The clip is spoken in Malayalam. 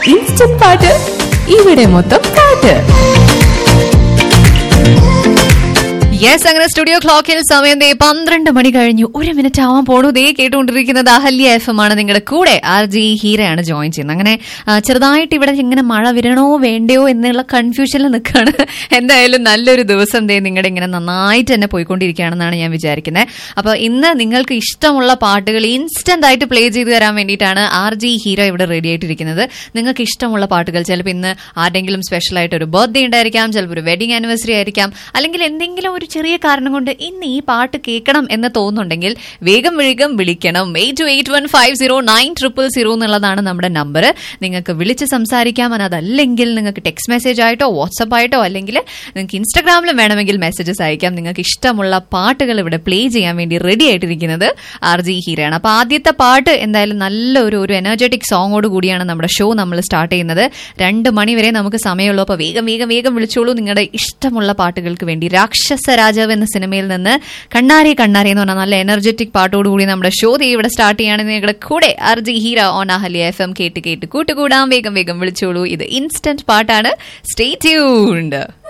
ഇൻസ്റ്റന്റ് പാട്ട് ഇവിടെ മൊത്തം പാട്ട് യെസ് അങ്ങനെ സ്റ്റുഡിയോ ക്ലോക്കിൽ സമയം ദേ പന്ത്രണ്ട് മണി കഴിഞ്ഞു ഒരു മിനിറ്റ് ആവാൻ പോണു ദേ കേട്ടുകൊണ്ടിരിക്കുന്നത് അഹല്യ എഫ് എം ആണ് നിങ്ങളുടെ കൂടെ ആർ ജി ഹീരയാണ് ജോയിൻ ചെയ്യുന്നത് അങ്ങനെ ആ, ചെറുതായിട്ട് ഇവിടെ ഇങ്ങനെ മഴ വരണോ വേണ്ടയോ എന്നുള്ള കൺഫ്യൂഷനിൽ നിൽക്കുകയാണ് എന്തായാലും നല്ലൊരു ദിവസം ദേ നിങ്ങളുടെ ഇങ്ങനെ നന്നായിട്ട് തന്നെ പോയിക്കൊണ്ടിരിക്കുകയാണെന്നാണ് ഞാൻ വിചാരിക്കുന്നത് അപ്പോൾ ഇന്ന് നിങ്ങൾക്ക് ഇഷ്ടമുള്ള പാട്ടുകൾ ഇൻസ്റ്റന്റ് ആയിട്ട് പ്ലേ ചെയ്ത് തരാൻ വേണ്ടിയിട്ടാണ് ആർ ജി ഹീറോ ഇവിടെ റെഡി ആയിട്ടിരിക്കുന്നത് നിങ്ങൾക്ക് ഇഷ്ടമുള്ള പാട്ടുകൾ ചിലപ്പോൾ ഇന്ന് ആരുടെങ്കിലും സ്പെഷ്യൽ ആയിട്ട് ഒരു ബർത്ത്ഡേ ഉണ്ടായിരിക്കാം ചിലപ്പോൾ ഒരു വെഡിങ് ആനിവേഴ്സറി ആയിരിക്കാം അല്ലെങ്കിൽ എന്തെങ്കിലും ഒരു ചെറിയ കാരണം കൊണ്ട് ഇന്ന് ഈ പാട്ട് കേൾക്കണം എന്ന് തോന്നുന്നുണ്ടെങ്കിൽ വേഗം വേഗം വിളിക്കണം eight two eight one five zero nine triple zero എന്നുള്ളതാണ് നമ്മുടെ നമ്പർ നിങ്ങൾക്ക് വിളിച്ച് സംസാരിക്കാം and അതല്ലെങ്കിൽ നിങ്ങൾക്ക് ടെക്സ്റ്റ് മെസ്സേജ് ആയിട്ടോ വാട്സപ്പ് ആയിട്ടോ അല്ലെങ്കിൽ നിങ്ങൾക്ക് ഇൻസ്റ്റാഗ്രാമിലും വേണമെങ്കിൽ മെസ്സേജസ് അയക്കാം നിങ്ങൾക്ക് ഇഷ്ടമുള്ള പാട്ടുകൾ ഇവിടെ പ്ലേ ചെയ്യാൻ വേണ്ടി റെഡി ആയിട്ടിരിക്കുന്നത് ആർ ജി ഹീരയാണ് അപ്പൊ ആദ്യത്തെ പാട്ട് എന്തായാലും നല്ലൊരു ഒരു എനർജറ്റിക് സോങ്ങോട് കൂടിയാണ് നമ്മുടെ ഷോ നമ്മൾ സ്റ്റാർട്ട് ചെയ്യുന്നത് രണ്ട് മണി വരെ നമുക്ക് സമയമുള്ളൂ അപ്പൊ വേഗം വേഗം വേഗം വിളിച്ചോളൂ നിങ്ങളുടെ ഇഷ്ടമുള്ള പാട്ടുകൾക്ക് വേണ്ടി രാക്ഷസ രാജാവ് എന്ന സിനിമയിൽ നിന്ന് കണ്ണാരി കണ്ണാരി എന്ന് പറഞ്ഞ നല്ല എനർജറ്റിക് പാട്ടോട് കൂടി നമ്മുടെ ഷോ ദേ ഇവിടെ സ്റ്റാർട്ട് ചെയ്യാണ് നിങ്ങളുടെ കൂടെ R G Heera on Ahalya F M കേട്ട് കേട്ട് കൂട്ടുകൂടാം വേഗം വേഗം വിളിച്ചോളൂ ഇത് ഇൻസ്റ്റന്റ് പാട്ടാണ് സ്റ്റേ ട്യൂൺഡ്